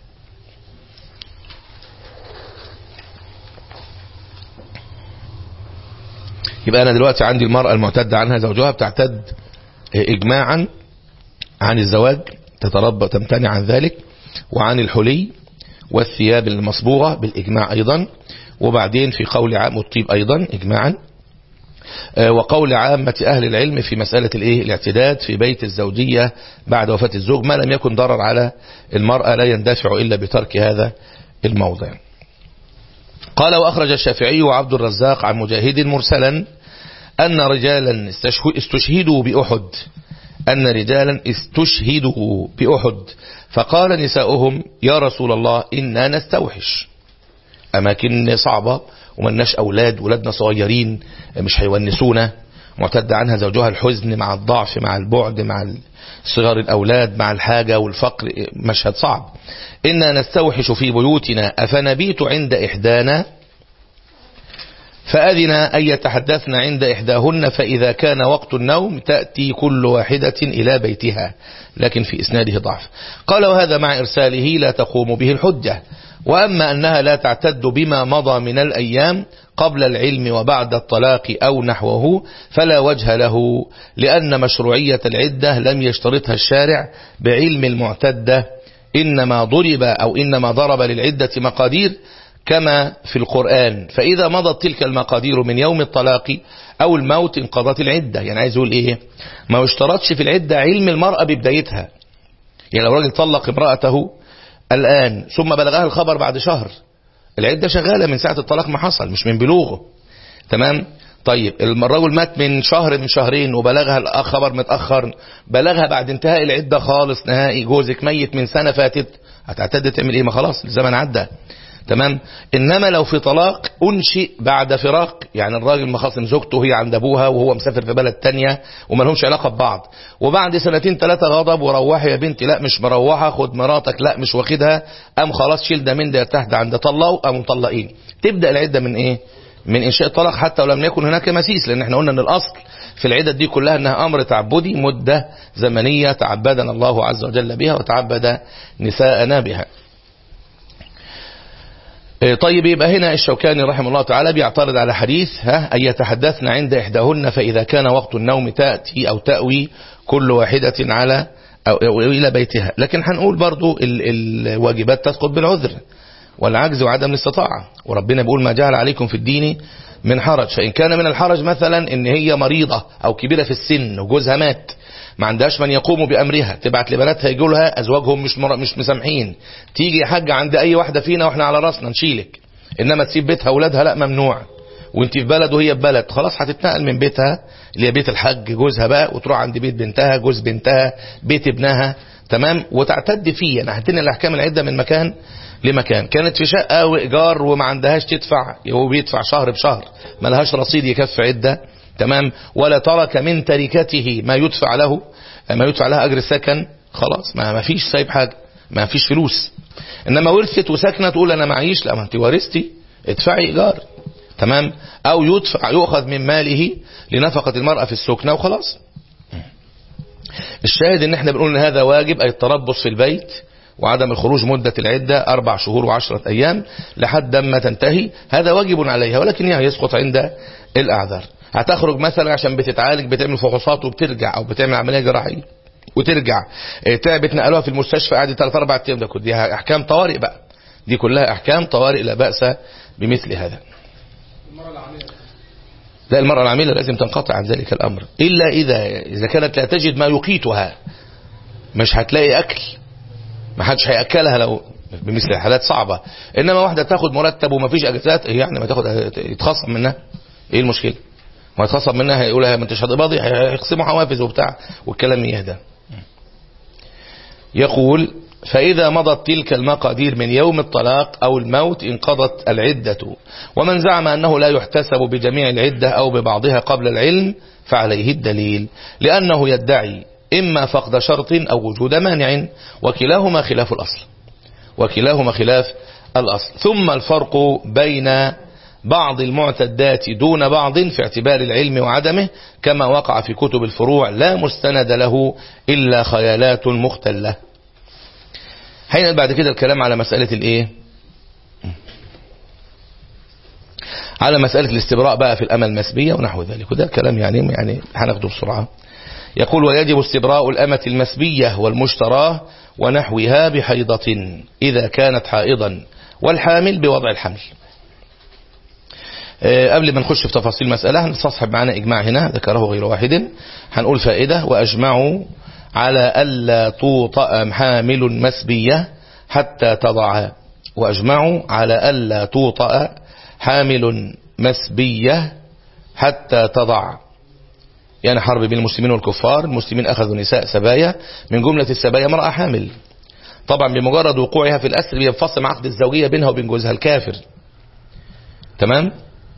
يبقى أنا دلوقتي عندي المرأة المعتدة عنها زوجها بتعتد إجماعا عن الزواج تتربى تمتنع عن ذلك وعن الحلي والثياب المصبوغة بالإجماع أيضا وبعدين في قول عام الطيب أيضا إجماعا وقول عامة أهل العلم في مسألة الإيه الاعتداد في بيت الزوجية بعد وفاة الزوج ما لم يكن ضرر على المرأة لا يندفع إلا بترك هذا الموضع قال وأخرج الشافعي وعبد الرزاق عن مجاهد مرسلا أن رجالا استشهدوا بأحد أن رجالا استشهدوا بأحد فقال نساؤهم يا رسول الله إنا نستوحش أماكن صعبة ومناش أولاد ولادنا صغيرين مش هيونسونا معتد عنها زوجها الحزن مع الضعف مع البعد مع صغار الأولاد مع الحاجة والفقر مشهد صعب إنا نستوحش في بيوتنا أفنبيت عند إحدانا فأذن أن يتحدثن عند إحداهن فإذا كان وقت النوم تأتي كل واحدة إلى بيتها لكن في إسناده ضعف قال وهذا مع إرساله لا تقوم به الحجة وأما أنها لا تعتد بما مضى من الأيام قبل العلم وبعد الطلاق أو نحوه فلا وجه له لأن مشروعية العدة لم يشترطها الشارع بعلم المعتدة إنما ضرب أو إنما ضرب للعدة مقادير كما في القرآن فإذا مضت تلك المقادير من يوم الطلاق أو الموت انقضت العدة يعني عايز يقول إيه ما يشترطش في العدة علم المرأة ببدايتها يعني لو راجل طلق امرأته الآن ثم بلغها الخبر بعد شهر العدة شغالة من ساعة الطلاق ما حصل مش من بلوغه تمام طيب الرجل مات من شهر من شهرين وبلغها الخبر متأخر بلغها بعد انتهاء العدة خالص نهائي جوزك ميت من سنة فاتت هتعتد تعمل ايه ما خلاص الزمن عدى تمام انما لو في طلاق انشئ بعد فراق يعني الراجل مخاصم زوجته هي عند ابوها وهو مسافر في بلد تانية وما لهمش علاقه ببعض وبعد سنتين ثلاثه غضب وروحي يا بنتي لا مش مروحه خد مراتك لا مش واخدها قام خلاص شيل ده من ده ارتاح ده عند طلقوا قاموا مطلقين تبدا العده من ايه من انشاء الطلاق حتى ولم يكن هناك مسيس لان احنا قلنا ان الاصل في العدد دي كلها انها امر تعبدي مده زمنيه تعبدنا الله عز وجل بها وتعبد نساءنا بها طيب يبقى هنا الشوكاني رحمه الله تعالى بيعترض على حديث ها أن يتحدثن عند إحداهن فإذا كان وقت النوم تأتي أو تأوي كل واحدة على أو, أو إلى بيتها لكن هنقول برضو ال الواجبات تسقط بالعذر والعجز وعدم الاستطاعة وربنا بيقول ما جعل عليكم في الدين من حرج فإن كان من الحرج مثلا إن هي مريضة أو كبيرة في السن وجوزها مات ما عندهاش من يقوم بأمرها تبعت لبناتها يجوا لها أزواجهم مش مر... مش مسامحين تيجي يا حاجة عند أي واحدة فينا وإحنا على راسنا نشيلك إنما تسيب بيتها أولادها لا ممنوع وانت في بلد وهي في بلد خلاص هتتنقل من بيتها اللي هي بيت الحج جوزها بقى وتروح عند بيت بنتها جوز بنتها بيت ابنها تمام وتعتد فيه يعني هتنقل الاحكام العده من مكان لمكان كانت في شقه وايجار وما عندهاش تدفع هو بيدفع شهر بشهر ما لهاش رصيد يكفي عده تمام ولا ترك من تركته ما يدفع له ما يدفع لها اجر السكن خلاص ما ما فيش سايب حاجه ما فيش فلوس انما ورثت وسكنه تقول انا معيش لا ما انت ورثتي ادفعي ايجار تمام او يدفع يؤخذ من ماله لنفقة المرأة في السكنة وخلاص الشاهد ان احنا بنقول ان هذا واجب اي التربص في البيت وعدم الخروج مدة العدة أربع شهور وعشرة أيام لحد ما تنتهي هذا واجب عليها ولكن يعني يسقط عند الأعذار هتخرج مثلا عشان بتتعالج بتعمل فحوصات وبترجع أو بتعمل عملية جراحية وترجع تعبت نقلوها في المستشفى قعدت 3 4 ايام ده دي احكام طوارئ بقى دي كلها احكام طوارئ لا باس بمثل هذا لا المرأة العاملة لازم تنقطع عن ذلك الأمر إلا إذا إذا كانت لا تجد ما يقيتها مش هتلاقي أكل ما حدش هيأكلها لو بمثل الحالات صعبة إنما واحدة تاخد مرتب وما فيش أجازات يعني ما تاخد يتخصم منها إيه المشكلة ما يتخصم منها هيقولها ما انتش هتقبضي هيقسموا حوافز وبتاع والكلام يهدى يقول فإذا مضت تلك المقادير من يوم الطلاق أو الموت انقضت العدة ومن زعم أنه لا يحتسب بجميع العدة أو ببعضها قبل العلم فعليه الدليل لأنه يدعي إما فقد شرط أو وجود مانع وكلاهما خلاف الأصل وكلاهما خلاف الأصل ثم الفرق بين بعض المعتدات دون بعض في اعتبار العلم وعدمه كما وقع في كتب الفروع لا مستند له إلا خيالات مختلة هينقل بعد كده الكلام على مسألة الايه على مسألة الاستبراء بقى في الأمة المسبية ونحو ذلك وده كلام يعني يعني هناخده بسرعة يقول ويجب استبراء الأمة المسبية والمشتراه ونحوها بحيضة إذا كانت حائضا والحامل بوضع الحمل قبل ما نخش في تفاصيل المسألة هنستصحب معنا إجماع هنا ذكره غير واحد هنقول فائدة وأجمعوا على ألا توطأ حامل مسبية حتى تضع وأجمعوا على ألا توطأ حامل مسبية حتى تضع يعني حرب بين المسلمين والكفار المسلمين أخذوا نساء سبايا من جملة السبايا امرأة حامل طبعا بمجرد وقوعها في الأسر بينفصل عقد الزوجية بينها وبين جوزها الكافر تمام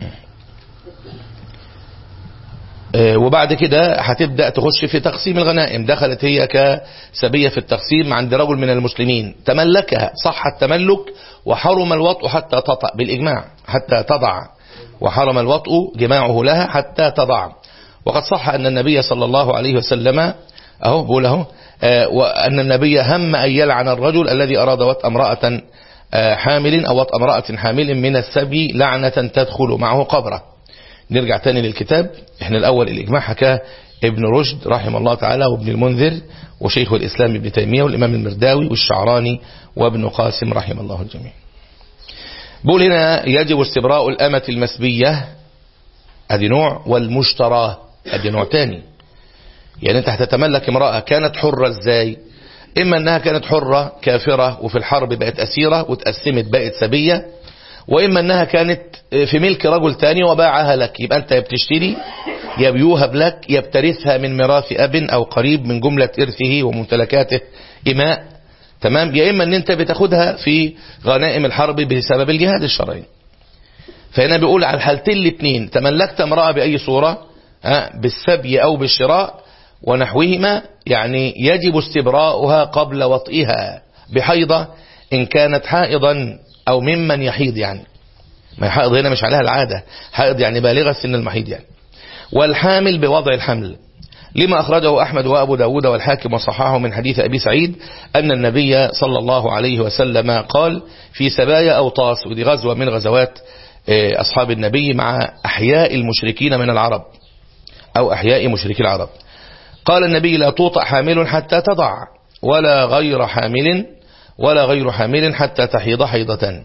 وبعد كده هتبدأ تخش في تقسيم الغنائم دخلت هي كسبية في التقسيم عند رجل من المسلمين تملكها صح التملك وحرم الوطء حتى تطأ بالإجماع حتى تضع وحرم الوطء جماعه لها حتى تضع وقد صح أن النبي صلى الله عليه وسلم أهو بقول أهو وأن النبي هم أن يلعن الرجل الذي أراد وطء امرأة حامل أو وطء امرأة حامل من السبي لعنة تدخل معه قبره نرجع تاني للكتاب احنا الأول الإجماع حكاه ابن رشد رحمه الله تعالى وابن المنذر وشيخ الإسلام ابن تيمية والإمام المرداوي والشعراني وابن قاسم رحمه الله الجميع بقول هنا يجب استبراء الأمة المسبية ادي نوع والمشتراه ادي نوع تاني يعني انت هتتملك امرأة كانت حرة ازاي اما انها كانت حرة كافرة وفي الحرب بقت اسيرة وتقسمت بقت سبية واما انها كانت في ملك رجل تاني وباعها لك يبقى انت بتشتري يا بيوهب لك يا بترثها من ميراث اب او قريب من جملة ارثه وممتلكاته اماء تمام يا اما ان انت بتاخدها في غنائم الحرب بسبب الجهاد الشرعي فهنا بيقول على الحالتين الاثنين تملكت امرأة بأي صورة بالسبي أو بالشراء ونحوهما يعني يجب استبراؤها قبل وطئها بحيضة إن كانت حائضا أو ممن يحيض يعني ما حائض هنا مش عليها العادة حائض يعني بالغة سن المحيض يعني والحامل بوضع الحمل لما أخرجه أحمد وأبو داود والحاكم وصححه من حديث أبي سعيد أن النبي صلى الله عليه وسلم قال في سبايا أو طاس ودي غزوة من غزوات أصحاب النبي مع أحياء المشركين من العرب أو أحياء مشركي العرب قال النبي لا توطأ حامل حتى تضع ولا غير حامل ولا غير حامل حتى تحيض حيضة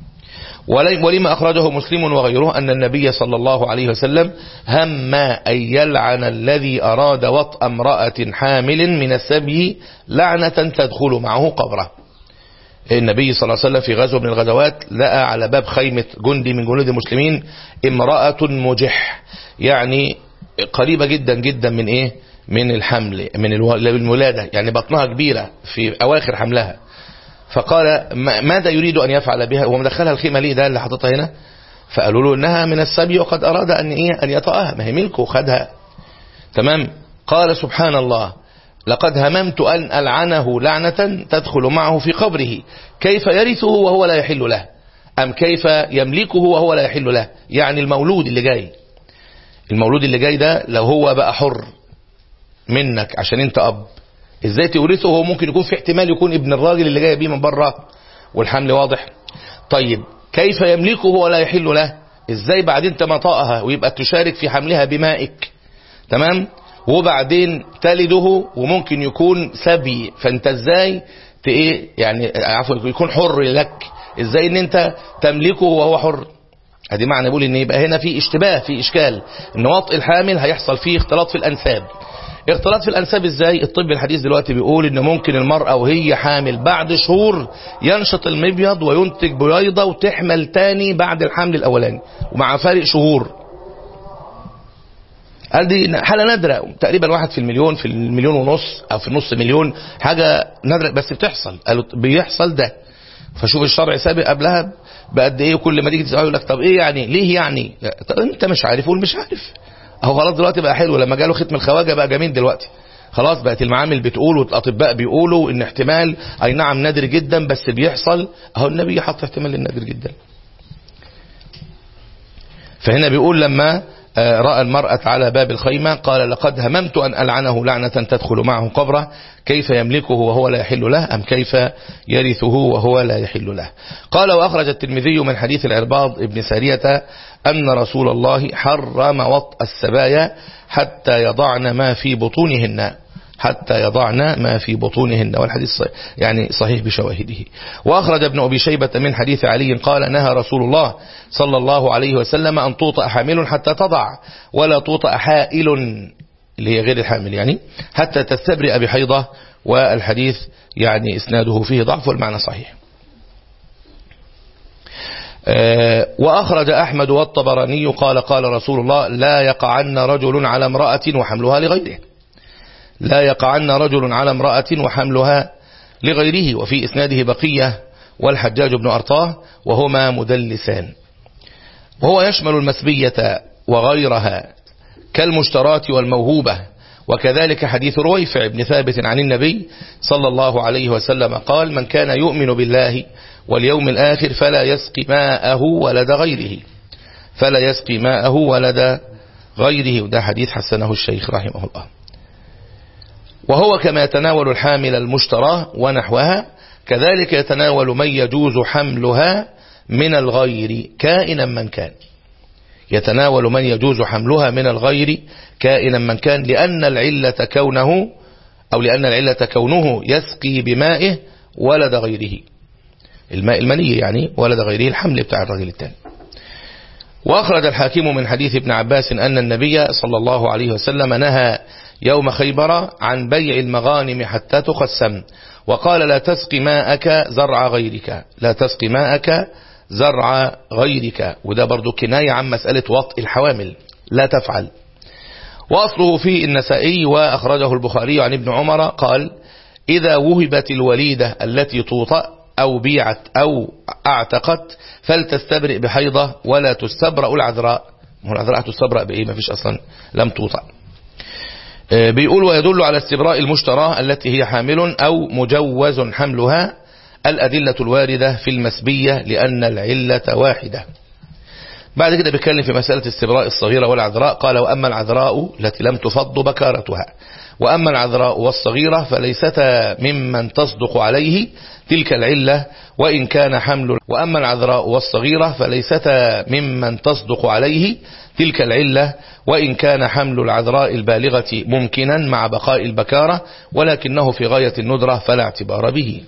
ولما أخرجه مسلم وغيره أن النبي صلى الله عليه وسلم هم أن يلعن الذي أراد وطأ امرأة حامل من السبي لعنة تدخل معه قبره النبي صلى الله عليه وسلم في غزوة من الغزوات لقى على باب خيمة جندي من جنود المسلمين امرأة مجح يعني قريبة جدا جدا من ايه من الحمل من الولادة يعني بطنها كبيرة في اواخر حملها فقال ماذا يريد ان يفعل بها هو مدخلها الخيمة ليه ده اللي حطتها هنا فقالوا له انها من السبي وقد اراد ان ايه ان يطأها ما هي ملكه خدها تمام قال سبحان الله لقد هممت أن ألعنه لعنة تدخل معه في قبره كيف يرثه وهو لا يحل له أم كيف يملكه وهو لا يحل له يعني المولود اللي جاي المولود اللي جاي ده لو هو بقى حر منك عشان انت أب ازاي تورثه هو ممكن يكون في احتمال يكون ابن الراجل اللي جاي بيه من بره والحمل واضح طيب كيف يملكه ولا يحل له ازاي بعدين تمطأها ويبقى تشارك في حملها بمائك تمام وبعدين تلده وممكن يكون سبي فانت ازاي ايه يعني عفوا يكون حر لك ازاي ان انت تملكه وهو حر ادي معنى بقول ان يبقى هنا في اشتباه في اشكال ان وطء الحامل هيحصل فيه اختلاط في الانساب اختلاط في الانساب ازاي الطب الحديث دلوقتي بيقول ان ممكن المرأة وهي حامل بعد شهور ينشط المبيض وينتج بيضة وتحمل تاني بعد الحمل الاولاني ومع فارق شهور قال دي حالة نادرة تقريبا واحد في المليون في المليون ونص او في نص مليون حاجة نادرة بس بتحصل قالوا بيحصل ده فشوف الشرع سابق قبلها بقد ايه وكل ما تيجي تسأله يقول لك طب ايه يعني ليه يعني طب انت مش عارف قول مش عارف اهو خلاص دلوقتي بقى حلو لما جاله ختم الخواجه بقى جميل دلوقتي خلاص بقت المعامل بتقول والاطباء بيقولوا ان احتمال اي نعم نادر جدا بس بيحصل اهو النبي حط احتمال النادر جدا فهنا بيقول لما رأى المرأة على باب الخيمة قال لقد هممت أن ألعنه لعنة تدخل معه قبره كيف يملكه وهو لا يحل له أم كيف يرثه وهو لا يحل له قال وأخرج الترمذي من حديث العرباض ابن سارية أن رسول الله حرم وطء السبايا حتى يضعن ما في بطونهن حتى يضعن ما في بطونهن والحديث يعني صحيح بشواهده وأخرج ابن أبي شيبة من حديث علي قال نهى رسول الله صلى الله عليه وسلم أن توطأ حامل حتى تضع ولا توطأ حائل اللي هي غير الحامل يعني حتى تستبرئ بحيضة والحديث يعني اسناده فيه ضعف والمعنى صحيح وأخرج أحمد والطبراني قال قال رسول الله لا يقعن رجل على امرأة وحملها لغيره لا يقعن رجل على امرأة وحملها لغيره وفي إسناده بقية والحجاج بن أرطاه وهما مدلسان وهو يشمل المسبية وغيرها كالمشترات والموهوبة وكذلك حديث رويفع بن ثابت عن النبي صلى الله عليه وسلم قال من كان يؤمن بالله واليوم الآخر فلا يسقي ماءه ولد غيره فلا يسقي ماءه ولد غيره وده حديث حسنه الشيخ رحمه الله وهو كما يتناول الحامل المشتراه ونحوها كذلك يتناول من يجوز حملها من الغير كائنا من كان يتناول من يجوز حملها من الغير كائنا من كان لأن العلة كونه أو لأن العلة كونه يسقي بمائه ولد غيره الماء المني يعني ولد غيره الحمل بتاع الرجل الثاني وأخرج الحاكم من حديث ابن عباس أن النبي صلى الله عليه وسلم نهى يوم خيبر عن بيع المغانم حتى تقسم وقال لا تسقي ماءك زرع غيرك لا تسقي ماءك زرع غيرك وده برضو كناية عن مسألة وطء الحوامل لا تفعل وأصله في النسائي وأخرجه البخاري عن ابن عمر قال إذا وهبت الوليدة التي توطأ أو بيعت أو اعتقت فلتستبرئ بحيضة ولا تستبرأ العذراء العذراء تستبرأ بإيه ما فيش أصلا لم توطأ بيقول ويدل على استبراء المشتراه التي هي حامل أو مجوز حملها الأدلة الواردة في المسبية لأن العلة واحدة بعد كده بيتكلم في مسألة استبراء الصغيرة والعذراء قال وأما العذراء التي لم تفض بكارتها وأما العذراء والصغيرة فليستا ممن تصدق عليه تلك العلة وإن كان حمل وأما العذراء والصغيرة فليستا ممن تصدق عليه تلك العلة وإن كان حمل العذراء البالغة ممكنا مع بقاء البكارة ولكنه في غاية الندرة فلا اعتبار به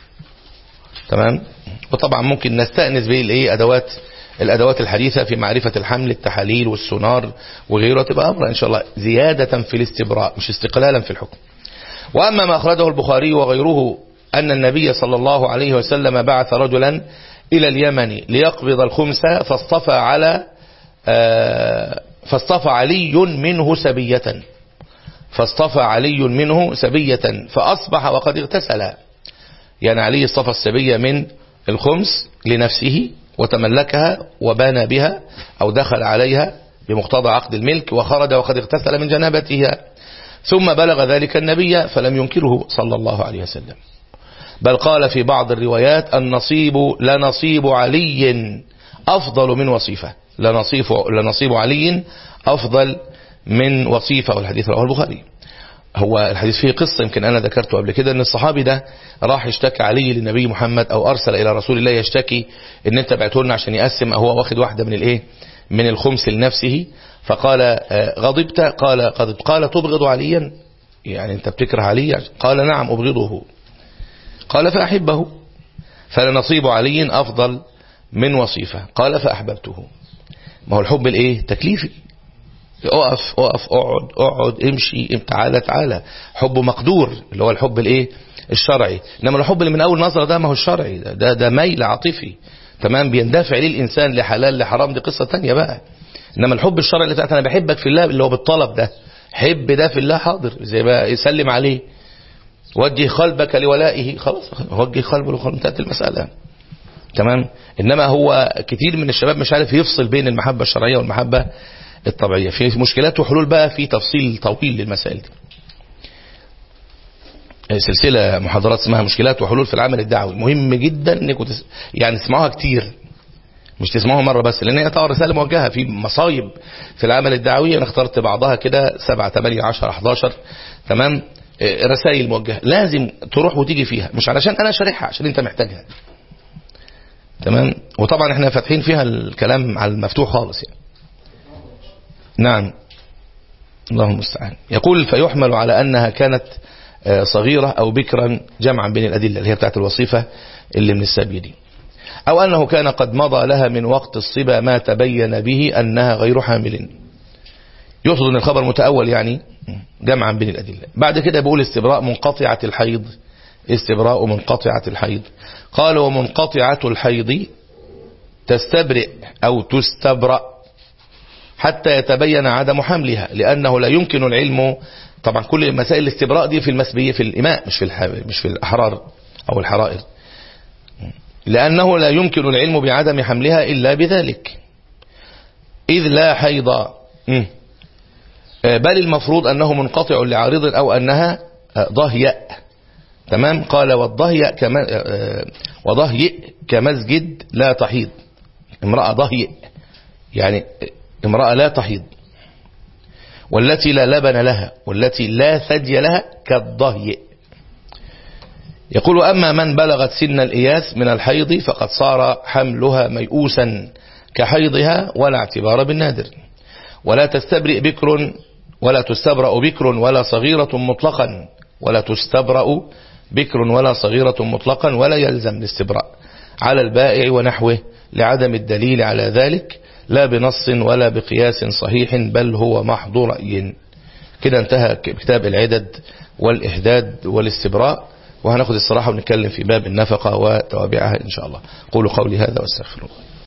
تمام وطبعا ممكن نستأنس به الايه ادوات الادوات الحديثة في معرفة الحمل التحاليل والسونار وغيره تبقى امر ان شاء الله زيادة في الاستبراء مش استقلالا في الحكم واما ما اخرجه البخاري وغيره ان النبي صلى الله عليه وسلم بعث رجلا الى اليمن ليقبض الخمس فاصطفى على فاصطفى علي منه سبية فاصطفى علي منه سبية فاصبح وقد اغتسل يعني علي اصطفى السبية من الخمس لنفسه وتملكها وبان بها أو دخل عليها بمقتضى عقد الملك وخرج وقد اغتسل من جنابتها ثم بلغ ذلك النبي فلم ينكره صلى الله عليه وسلم بل قال في بعض الروايات النصيب لنصيب علي أفضل من وصيفة لنصيب, لنصيب علي أفضل من وصيفة والحديث رواه البخاري هو الحديث فيه قصة يمكن أنا ذكرته قبل كده أن الصحابي ده راح يشتكي علي للنبي محمد أو أرسل إلى رسول الله يشتكي أن أنت بعته لنا عشان يقسم هو واخد واحدة من الإيه من الخمس لنفسه فقال غضبت قال قد قال تبغض عليا يعني أنت بتكره علي قال نعم أبغضه قال فأحبه فلنصيب علي أفضل من وصيفة قال فأحببته ما هو الحب الإيه تكليفي اقف اقف اقعد اقعد امشي تعالى تعالى حب مقدور اللي هو الحب الايه الشرعي انما الحب اللي من اول نظره ده ما هو الشرعي ده ده, ده ميل عاطفي تمام بيندفع ليه الانسان لحلال لحرام دي قصه تانية بقى انما الحب الشرعي اللي بتاعت انا بحبك في الله اللي هو بالطلب ده حب ده في الله حاضر زي بقى يسلم عليه وجه قلبك لولائه خلاص وجه قلبه لقلبه انتهت المساله تمام انما هو كتير من الشباب مش عارف يفصل بين المحبه الشرعيه والمحبه الطبيعية في مشكلات وحلول بقى في تفصيل طويل للمسائل دي سلسلة محاضرات اسمها مشكلات وحلول في العمل الدعوي مهم جدا انكم تس... يعني تسمعوها كتير مش تسمعوها مرة بس لان هي طبعا رسالة موجهة في مصايب في العمل الدعوي انا اخترت بعضها كده 7 8 10 11 تمام آه، رسائل موجهة لازم تروح وتيجي فيها مش علشان انا شارحها عشان انت محتاجها تمام وطبعا احنا فاتحين فيها الكلام على المفتوح خالص يعني نعم الله المستعان يقول فيحمل على أنها كانت آه، صغيرة أو بكرا جمعا بين الأدلة اللي هي بتاعت الوصيفة اللي من السابية دي أو أنه كان قد مضى لها من وقت الصبا ما تبين به أنها غير حامل يقصد أن الخبر متأول يعني جمعا بين الأدلة بعد كده بيقول استبراء منقطعة الحيض استبراء منقطعة الحيض قال ومنقطعة الحيض تستبرئ أو تستبرأ حتى يتبين عدم حملها لأنه لا يمكن العلم طبعا كل مسائل الاستبراء دي في المسبية في الإماء مش في الح... مش في الأحرار أو الحرائر لأنه لا يمكن العلم بعدم حملها إلا بذلك إذ لا حيض م. بل المفروض أنه منقطع لعارض أو أنها ضهيأ تمام قال والضهيأ كما وضهيئ كمسجد لا تحيض امرأة ضهيئ يعني امرأة لا تحيض والتي لا لبن لها والتي لا ثدي لها كالضهيئ يقول أما من بلغت سن الإياس من الحيض فقد صار حملها ميؤوسا كحيضها ولا اعتبار بالنادر ولا تستبرئ بكر ولا تستبرأ بكر ولا صغيرة مطلقا ولا تستبرأ بكر ولا صغيرة مطلقا ولا يلزم الاستبراء على البائع ونحوه لعدم الدليل على ذلك لا بنص ولا بقياس صحيح بل هو محض رأي كده انتهى كتاب العدد والإحداد والاستبراء وهناخد الصراحة ونتكلم في باب النفقة وتوابعها إن شاء الله قولوا قولي هذا واستغفر الله